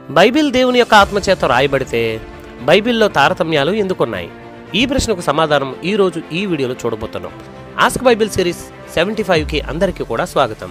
Bible దేవుని యొక్క ఆత్మచేత రాయబడితే బైబిల్లో తారతమ్యాలు ఎందుకున్నాయి ఈ ప్రశ్నకు సమాధానం ఈ రోజు ఈ వీడియోలో చూడబోతున్నాం ఆస్క్ బైబిల్ సిరీస్ సెవెంటీ ఫైవ్కి అందరికీ కూడా స్వాగతం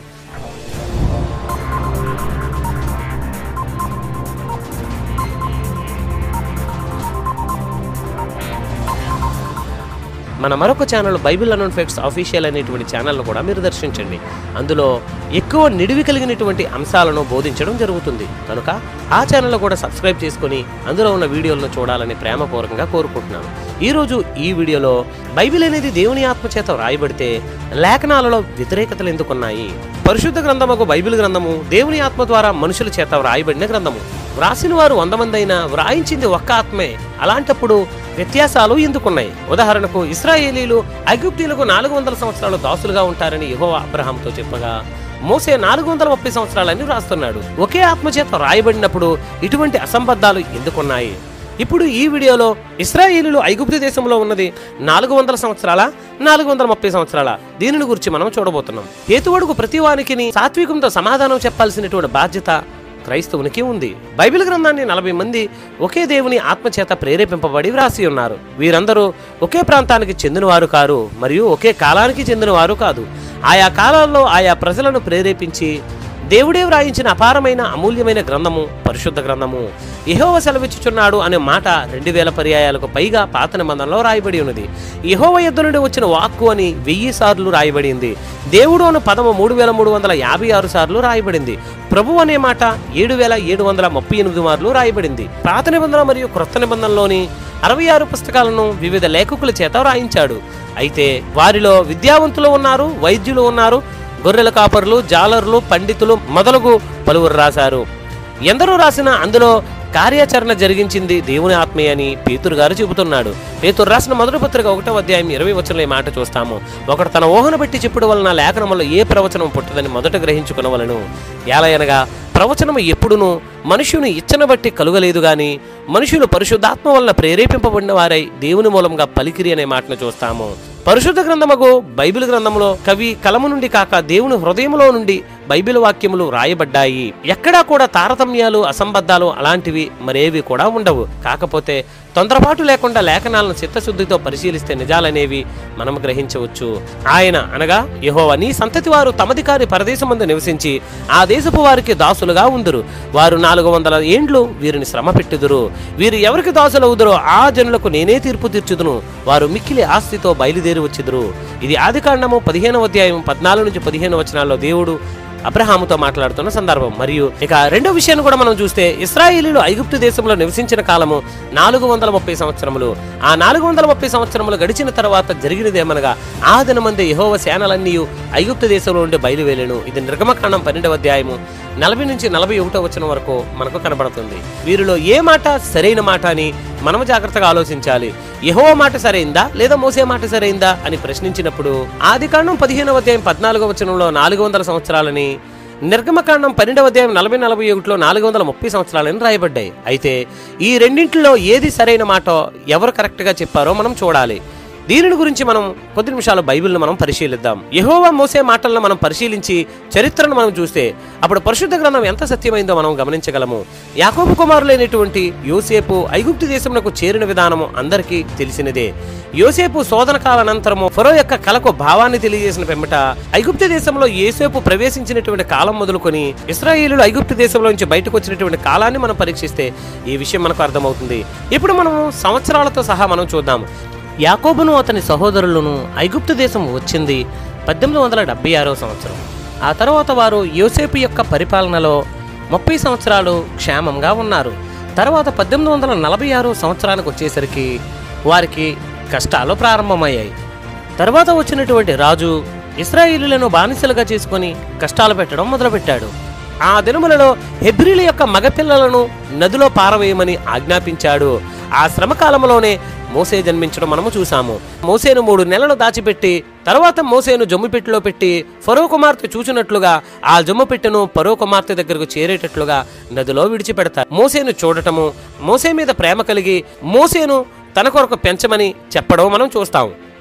మన మరొక channel Bible and facts official అనేటువంటి ఛానల్ను కూడా మీరు దర్శించండి అందులో ఎక్కువ నిడివి కలిగినటువంటి అంశాలను బోధించడం జరుగుతుంది కనుక ఆ ఛానల్లో కూడా సబ్స్క్రైబ్ చేసుకొని అందులో ఉన్న వీడియోలను చూడాలని ప్రేమపూర్వకంగా కోరుకుంటున్నాను ఈరోజు ఈ వీడియోలో బైబిల్ అనేది దేవుని ఆత్మ చేత వ్రాయబడితే లేఖనాలలో వ్యతిరేకతలు ఎందుకున్నాయి పరిశుద్ధ గ్రంథముకు బైబిల్ గ్రంథము దేవుని ఆత్మ ద్వారా మనుషుల చేత వ్రాయబడిన గ్రంథము వ్రాసిన వారు వంద మంది అయినా వ్రాయించింది ఒక్క ఆత్మే అలాంటప్పుడు వ్యత్యాసాలు ఎందుకున్నాయి ఉదాహరణకు ఇస్రాయేలీలు ఐగుప్తీలకు నాలుగు వందల సంవత్సరాలు దాసులుగా ఉంటారని యెహోవా అబ్రహాంతో చెప్పగా మోసే నాలుగు వందల ముప్పై సంవత్సరాలని వ్రాస్తున్నాడు ఒకే ఆత్మచేత రాయబడినప్పుడు ఇటువంటి అసంబద్ధాలు ఎందుకున్నాయి ఇప్పుడు ఈ వీడియోలో ఇస్రాయేలీలు ఐగుప్తు దేశంలో ఉన్నది నాలుగు వందల సంవత్సరాల నాలుగు వందల ముప్పై సంవత్సరాల దీనిని గురించి మనం చూడబోతున్నాం హేతువడుకు ప్రతి వానికి సాత్వికంతో సమాధానం చెప్పాల్సినటువంటి బాధ్యత క్రైస్తవునికి ఉంది బైబిల్ గ్రంథాన్ని నలభై మంది ఒకే దేవుని ఆత్మచేత ప్రేరేపింపబడి వ్రాసి ఉన్నారు వీరందరూ ఒకే ప్రాంతానికి చెందినవారు కారు మరియు ఒకే కాలానికి చెందినవారు కాదు ఆయా కాలాల్లో ఆయా ప్రజలను ప్రేరేపించి దేవుడే వ్రాయించిన అపారమైన అమూల్యమైన గ్రంథము పరిశుద్ధ గ్రంథము యెహోవ సెలవిచ్చుచున్నాడు అనే మాట రెండు వేల పర్యాయాలకు పైగా పాత నిబంధనలో రాయబడి ఉన్నది యెహోవ యుద్ధ నుండి వచ్చిన వాక్కు అని వెయ్యి సార్లు రాయబడింది దేవుడు అను పదము మూడు వేల మూడు వందల యాభై ఆరు సార్లు రాయబడింది ప్రభు అనే మాట ఏడు వేల ఏడు వందల ముప్పై ఎనిమిది మార్లు రాయబడింది పాత నిబంధన మరియు క్రొత్త నిబంధనలోని అరవై ఆరు పుస్తకాలను వివిధ లేఖకుల చేత రాయించాడు అయితే వారిలో విద్యావంతులు ఉన్నారు వైద్యులు ఉన్నారు గొర్రెల కాపరులు జాలర్లు పండితులు మొదలగు పలువురు రాశారు ఎందరో రాసిన అందులో కార్యాచరణ జరిగించింది దేవుని ఆత్మే అని పేతురు గారు చెబుతున్నాడు పేతురు రాసిన మొదటి పత్రిక ఒకటో అధ్యాయం ఇరవై వచనంలో ఈ మాట చూస్తాము ఒకడు తన ఊహను బట్టి చెప్పుడు వలన లేఖనములో ఏ ప్రవచనం పుట్టదని మొదట గ్రహించుకునవలను ఎలయనగా ప్రవచనము ఎప్పుడును మనుషుని ఇచ్చన బట్టి కలుగలేదు గాని మనుషులు పరిశుద్ధాత్మ వలన ప్రేరేపింపబడిన వారై దేవుని మూలంగా పలికిరి అనే మాటను చూస్తాము పరిశుద్ధ గ్రంథముకు బైబిల్ గ్రంథములో కవి కలము నుండి కాక దేవుని హృదయములో నుండి బైబిల్ వాక్యములు రాయబడ్డాయి ఎక్కడా కూడా తారతమ్యాలు అసంబద్ధాలు అలాంటివి మరేవి కూడా ఉండవు కాకపోతే తొందరపాటు లేకుండా లేఖనాలను చిత్తశుద్ధితో పరిశీలిస్తే నిజాలనేవి మనం గ్రహించవచ్చు ఆయన అనగా యెహోవా నీ సంతతి వారు తమధికారి పరదేశమందు నివసించి ఆ దేశపు వారికి దాసులుగా ఉందురు వారు నాలుగు వందల ఏండ్లు వీరిని శ్రమ పెట్టుదురు వీరు ఎవరికి దాసులవుదురో ఆ జనులకు నేనే తీర్పు తీర్చుదును వారు మిక్కిలి ఆస్తితో బయలుదేరి వచ్చిదురు ఇది ఆదికాండము పదిహేనవ అధ్యాయం పద్నాలుగు నుంచి పదిహేను వచనాల్లో దేవుడు అబ్రహాముతో మాట్లాడుతున్న సందర్భం మరియు ఇక రెండో విషయాన్ని కూడా మనం చూస్తే ఇస్రాయేలీలు ఐగుప్తు దేశంలో నివసించిన కాలము నాలుగు వందల ముప్పై సంవత్సరములు ఆ నాలుగు వందల ముప్పై సంవత్సరములు గడిచిన తర్వాత జరిగినదేమనగా ఆ దినమందే యెహోవ సేనలన్నీ ఐగుప్తు దేశంలో నుండి బయలువెళ్ళెను ఇది నిర్గమకాండం పన్నెండవ అధ్యాయము నలభై నుంచి నలభై ఒకటో వచ్చిన వరకు మనకు కనబడుతుంది వీరిలో ఏ మాట సరైన మాట అని మనము జాగ్రత్తగా ఆలోచించాలి యెహోవా మాట సరైందా లేదా మోసే మాట సరైందా అని ప్రశ్నించినప్పుడు ఆది కాండం పదిహేనవ అధ్యాయం పద్నాలుగవ వచనంలో నాలుగు వందల సంవత్సరాలని నిర్గమకాండం పన్నెండవ అధ్యాయం నలభై నలభై ఒకటిలో నాలుగు వందల ముప్పై సంవత్సరాలని రాయబడ్డాయి అయితే ఈ రెండింటిలో ఏది సరైన మాట ఎవరు కరెక్ట్గా చెప్పారో మనం చూడాలి దీనిని గురించి మనం కొద్ది నిమిషాలు బైబిల్ను మనం పరిశీలిద్దాం యెహోవా మోసే మాటలను మనం పరిశీలించి చరిత్రను మనం చూస్తే అప్పుడు పరిశుద్ధ గ్రంథం ఎంత సత్యమైందో మనం గమనించగలము యాకోబు కుమారులైనటువంటి యోసేపు ఐగుప్తు దేశమునకు చేరిన విధానము అందరికీ తెలిసినదే యోసేపు శోధన కాలానంతరము ఫరో యొక్క కలకు భావాన్ని తెలియజేసిన పెంబట ఐగుప్తు దేశంలో యోసేపు ప్రవేశించినటువంటి కాలం మొదలుకొని ఇస్రాయేలులు ఐగుప్తు దేశంలో నుంచి బయటకు వచ్చినటువంటి కాలాన్ని మనం పరీక్షిస్తే ఈ విషయం మనకు అర్థమవుతుంది ఇప్పుడు మనము సంవత్సరాలతో సహా మనం చూద్దాం యాకోబును అతని సహోదరులను ఐగుప్తు దేశం వచ్చింది పద్దెనిమిది వందల డెబ్బై ఆరో సంవత్సరం ఆ తర్వాత వారు యోసేపు యొక్క పరిపాలనలో ముప్పై సంవత్సరాలు క్షేమంగా ఉన్నారు తర్వాత పద్దెనిమిది వందల నలభై ఆరో సంవత్సరానికి వచ్చేసరికి వారికి కష్టాలు ప్రారంభమయ్యాయి తర్వాత వచ్చినటువంటి రాజు ఇస్రాయిలులను బానిసలుగా చేసుకొని కష్టాలు పెట్టడం మొదలుపెట్టాడు ఆ దినములలో హెబ్రిల యొక్క మగపిల్లలను నదిలో పారవేయమని ఆజ్ఞాపించాడు ఆ శ్రమ కాలంలోనే మోసే జన్మించడం మనము చూసాము మోసేను మూడు నెలలు దాచిపెట్టి తర్వాత మోసేను జమ్ము పెట్టెలో పెట్టి ఫరో కుమార్తె చూచినట్లుగా ఆ జమ్ము పెట్టెను ఫరో కుమార్తె దగ్గరకు చేరేటట్లుగా నదిలో విడిచిపెడతారు మోసేను చూడటము మోసే మీద ప్రేమ కలిగి మోసేను తన కొరకు పెంచమని చెప్పడం మనం చూస్తాం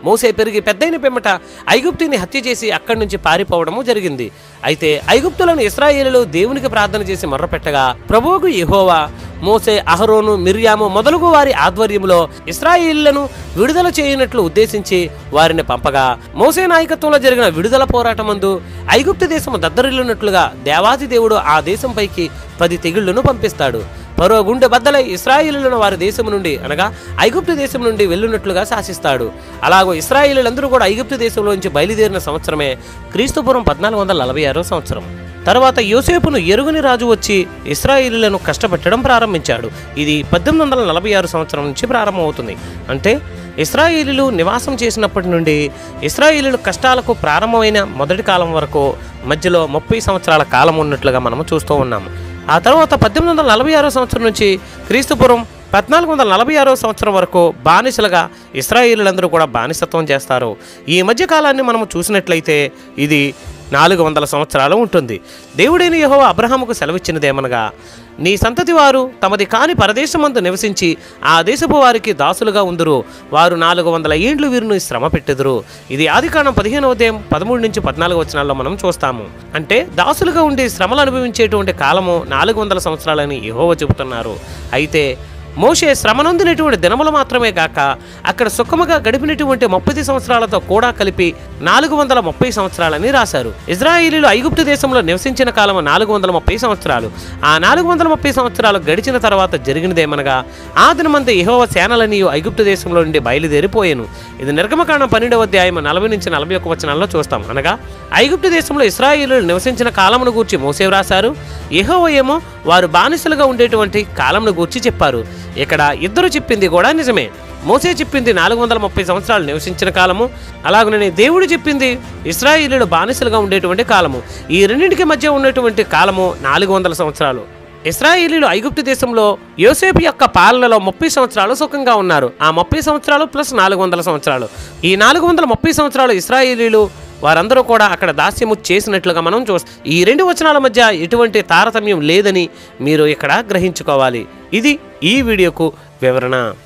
మోసే పెరిగి పెద్దయిన పిమ్మట ఐగుప్తుని హత్య చేసి అక్కడి నుంచి పారిపోవడము జరిగింది అయితే ఐగుప్తులను ఇస్రాయేలులు దేవునికి ప్రార్థన చేసి మొర్రపెట్టగా ప్రభువుకు యెహోవా మోసే అహరోను మిర్యాము మొదలగు వారి ఆధ్వర్యంలో ఇస్రాయేళ్లను విడుదల చేయనట్లు ఉద్దేశించి వారిని పంపగా మోసే నాయకత్వంలో జరిగిన విడుదల పోరాటమందు ఐగుప్తు దేశము దద్దరిల్లునట్లుగా దేవాది దేవుడు ఆ దేశంపైకి పది తెగుళ్లను పంపిస్తాడు పరో గుండె బద్దలై ఇస్రాయిలులను వారి దేశం నుండి అనగా ఐగుప్తు దేశం నుండి వెళ్ళునట్లుగా శాసిస్తాడు అలాగో ఇస్రాయిలందరూ కూడా ఐగుప్తు దేశంలోంచి బయలుదేరిన సంవత్సరమే క్రీస్తుపురం పద్నాలుగు వందల నలభై ఆరో సంవత్సరం తర్వాత యోసేపును ఎరుగుని రాజు వచ్చి ఇస్రాయిలులను కష్టపెట్టడం ప్రారంభించాడు ఇది పద్దెనిమిది వందల నలభై ఆరు సంవత్సరం నుంచి ప్రారంభమవుతుంది అంటే ఇస్రాయిలీలు నివాసం చేసినప్పటి నుండి ఇస్రాయిలీలు కష్టాలకు ప్రారంభమైన మొదటి కాలం వరకు మధ్యలో ముప్పై సంవత్సరాల కాలం ఉన్నట్లుగా మనము చూస్తూ ఉన్నాము ఆ తర్వాత పద్దెనిమిది వందల నలభై ఆరో సంవత్సరం నుంచి క్రీస్తుపురం పద్నాలుగు వందల నలభై ఆరో సంవత్సరం వరకు బానిసలుగా ఇస్రాయిలీలందరూ కూడా బానిసత్వం చేస్తారు ఈ మధ్య కాలాన్ని మనము చూసినట్లయితే ఇది నాలుగు వందల సంవత్సరాలు ఉంటుంది దేవుడైన యహో అబ్రహాముకు సెలవిచ్చినదేమనగా నీ సంతతి వారు తమది కాని పరదేశమందు నివసించి ఆ దేశపు వారికి దాసులుగా ఉందురు వారు నాలుగు వందల ఏండ్లు వీరిని శ్రమ పెట్టెదురు ఇది ఆదికాండం పదిహేనవ ఉదయం పదమూడు నుంచి పద్నాలుగు వచనాల్లో మనం చూస్తాము అంటే దాసులుగా ఉండి శ్రమలు అనుభవించేటువంటి కాలము నాలుగు వందల సంవత్సరాలని యహోవ చెబుతున్నారు అయితే మోషే శ్రమనొందినటువంటి దినములు మాత్రమే కాక అక్కడ సుఖముగా గడిపినటువంటి ముప్పై సంవత్సరాలతో కూడా కలిపి నాలుగు వందల ముప్పై సంవత్సరాలని రాశారు ఇజ్రాయిలీలు ఐగుప్తు దేశంలో నివసించిన కాలం నాలుగు వందల ముప్పై సంవత్సరాలు ఆ నాలుగు వందల ముప్పై సంవత్సరాలు గడిచిన తర్వాత జరిగినదేమనగా ఆ దినమంతా యెహోవ సేనలని ఐగుప్తు దేశంలో నుండి బయలుదేరిపోయాను ఇది నిర్గమకాండం పన్నెండవ అధ్యాయం నలభై నుంచి నలభై ఒక్క వచనాల్లో చూస్తాం అనగా ఐగుప్తు దేశంలో ఇస్రాయిలీలు నివసించిన కాలమును గూర్చి మోసే వ్రాశారు యెహోవా ఏమో వారు బానిసలుగా ఉండేటువంటి కాలంను గూర్చి చెప్పారు ఇక్కడ ఇద్దరు చెప్పింది కూడా నిజమే మోసే చెప్పింది నాలుగు వందల ముప్పై సంవత్సరాలు నివసించిన కాలము అలాగనే దేవుడు చెప్పింది ఇస్రాయిలీలు బానిసలుగా ఉండేటువంటి కాలము ఈ రెండింటికి మధ్య ఉన్నటువంటి కాలము నాలుగు వందల సంవత్సరాలు ఇస్రాయేలీలు ఐగుప్తు దేశంలో యోసేపు యొక్క పాలనలో ముప్పై సంవత్సరాలు సుఖంగా ఉన్నారు ఆ ముప్పై సంవత్సరాలు ప్లస్ నాలుగు వందల సంవత్సరాలు ఈ నాలుగు వందల ముప్పై సంవత్సరాలు ఇస్రాయేలీలు వారందరూ కూడా అక్కడ దాస్యము చేసినట్లుగా మనం చూస్తాం ఈ రెండు వచనాల మధ్య ఎటువంటి తారతమ్యం లేదని మీరు ఇక్కడ గ్రహించుకోవాలి ఇది ఈ వీడియోకు వివరణ